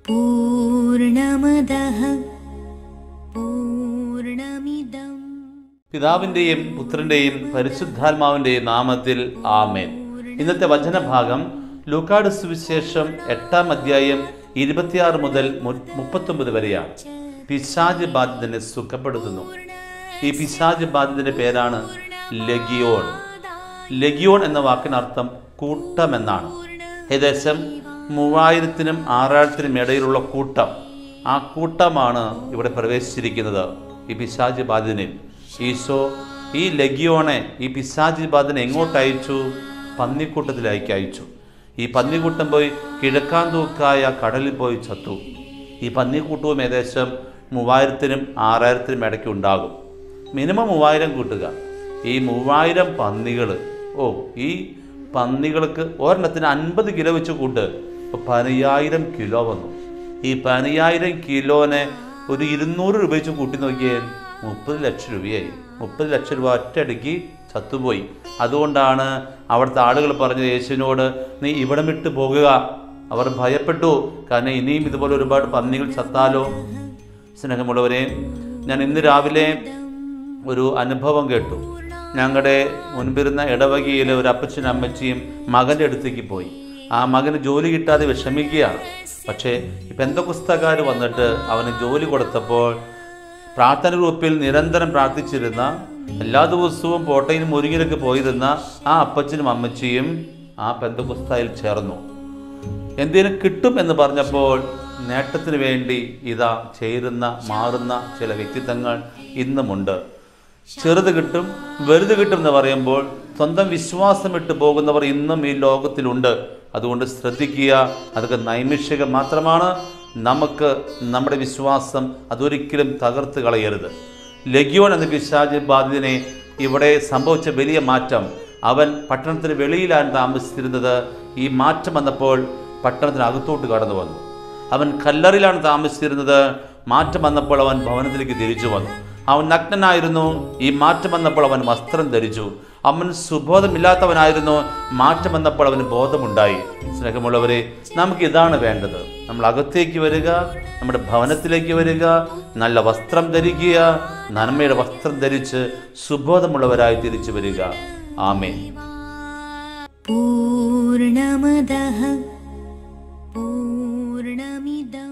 पूर्णमदः पूर्णमिदम् പിതാവിൻ്റെയും പുത്രൻ്റെയും പരിശുദ്ധാത്മാവിൻ്റെയും നാമത്തിൽ ആമേൻ ഇന്നത്തെ വചനഭാഗം ലൂക്കാട് സുവിശേഷം എട്ടാം അധ്യായം ഇരുപത്തിയാറ് മുതൽ മു- മുപ്പത്തൊമ്പത് വരെയാണ് പിശാജ് ബാധിതനെ സുഖപ്പെടുത്തുന്നു ഈ പിശാജ് ബാധിതന്റെ പേരാണ് ലഗിയോൺ ലഗിയോൺ എന്ന വാക്കിനർത്ഥം കൂട്ടം എന്നാണ് ഏകദേശം മൂവായിരത്തിനും ആറായിരത്തിനും ഇടയിലുള്ള കൂട്ടം ആ കൂട്ടമാണ് ഇവിടെ പ്രവേശിച്ചിരിക്കുന്നത് ഈ പിശാജ് ബാധിതനിൽ ഈശോ ഈ ലഗിയോണെ ഈ പിശാജി ബാധനെ എങ്ങോട്ട് അയച്ചു പന്നിക്കൂട്ടത്തിലേക്ക് അയച്ചു ഈ പന്നിക്കൂട്ടം പോയി കിഴക്കാൻ തൂക്കായ കടലിൽ പോയി ചത്തു ഈ പന്നിക്കൂട്ടവും ഏകദേശം മൂവായിരത്തിനും ആറായിരത്തിനും ഇടയ്ക്ക് ഉണ്ടാകും മിനിമം മൂവായിരം കൂട്ടുക ഈ മൂവായിരം പന്നികൾ ഓ ഈ പന്നികൾക്ക് ഒരെണ്ണത്തിന് അൻപത് കിലോ വെച്ച് കൂട്ട് ഇപ്പോൾ പതിനയ്യായിരം കിലോ വന്നു ഈ പതിനയ്യായിരം കിലോനെ ഒരു ഇരുന്നൂറ് രൂപ വെച്ച് കൂട്ടി നോക്കിയാൽ മുപ്പത് ലക്ഷം രൂപയായി മുപ്പത് ലക്ഷം രൂപ ഒറ്റയടിക്ക് ചത്തുപോയി അതുകൊണ്ടാണ് അവിടുത്തെ ആളുകൾ പറഞ്ഞത് യേശുവിനോട് നീ ഇവിടം വിട്ട് പോകുക അവർ ഭയപ്പെട്ടു കാരണം ഇനിയും ഇതുപോലെ ഒരുപാട് പന്നികൾ ചത്താലോ സ്നേഹമുള്ളവരെ ഞാൻ ഇന്ന് രാവിലെ ഒരു അനുഭവം കേട്ടു ഞങ്ങളുടെ മുൻപിരുന്ന ഇടവകയിലെ ഒരു അപ്പച്ചനും അമ്മച്ചിയും മകൻ്റെ അടുത്തേക്ക് പോയി ആ മകന് ജോലി കിട്ടാതെ വിഷമിക്കുകയാണ് പക്ഷേ ഈ പെന്തകുസ്തകാർ വന്നിട്ട് അവന് ജോലി കൊടുത്തപ്പോൾ പ്രാർത്ഥന ഗ്രൂപ്പിൽ നിരന്തരം പ്രാർത്ഥിച്ചിരുന്ന എല്ലാ ദിവസവും പോട്ടയിലും മുരുകിലൊക്കെ പോയിരുന്ന ആ അപ്പച്ചനും അമ്മച്ചിയും ആ പെന്തകുസ്തയിൽ ചേർന്നു എന്തിനും കിട്ടും എന്ന് പറഞ്ഞപ്പോൾ നേട്ടത്തിന് വേണ്ടി ഇതാ ചേരുന്ന മാറുന്ന ചില വ്യക്തിത്വങ്ങൾ ഇന്നുമുണ്ട് ചെറുത് കിട്ടും വലുത് കിട്ടും എന്ന് പറയുമ്പോൾ സ്വന്തം വിശ്വാസം ഇട്ട് പോകുന്നവർ ഇന്നും ഈ ലോകത്തിലുണ്ട് അതുകൊണ്ട് ശ്രദ്ധിക്കുക അതൊക്കെ നൈമിഷികം മാത്രമാണ് നമുക്ക് നമ്മുടെ വിശ്വാസം അതൊരിക്കലും തകർത്ത് കളയരുത് ലഗ്യോൻ എന്ന പിശാചി ബാധിതനെ ഇവിടെ സംഭവിച്ച വലിയ മാറ്റം അവൻ പട്ടണത്തിന് വെളിയിലാണ് താമസിച്ചിരുന്നത് ഈ മാറ്റം വന്നപ്പോൾ പട്ടണത്തിന് അകത്തോട്ട് കടന്നു വന്നു അവൻ കല്ലറിലാണ് താമസിച്ചിരുന്നത് മാറ്റം വന്നപ്പോൾ അവൻ ഭവനത്തിലേക്ക് തിരിച്ചു വന്നു അവൻ നഗ്നനായിരുന്നു ഈ മാറ്റം വന്നപ്പോൾ അവൻ വസ്ത്രം ധരിച്ചു അവൻ സുബോധമില്ലാത്തവനായിരുന്നു മാറ്റം വന്നപ്പോൾ അവന് ബോധമുണ്ടായി സ്നേഹമുള്ളവരെ നമുക്ക് ഇതാണ് വേണ്ടത് നമ്മൾ അകത്തേക്ക് വരിക നമ്മുടെ ഭവനത്തിലേക്ക് വരിക നല്ല വസ്ത്രം ധരിക്കുക നന്മയുടെ വസ്ത്രം ധരിച്ച് സുബോധമുള്ളവരായി തിരിച്ചു വരിക ആമേൻ पूर्णमदः पूर्णमिदम्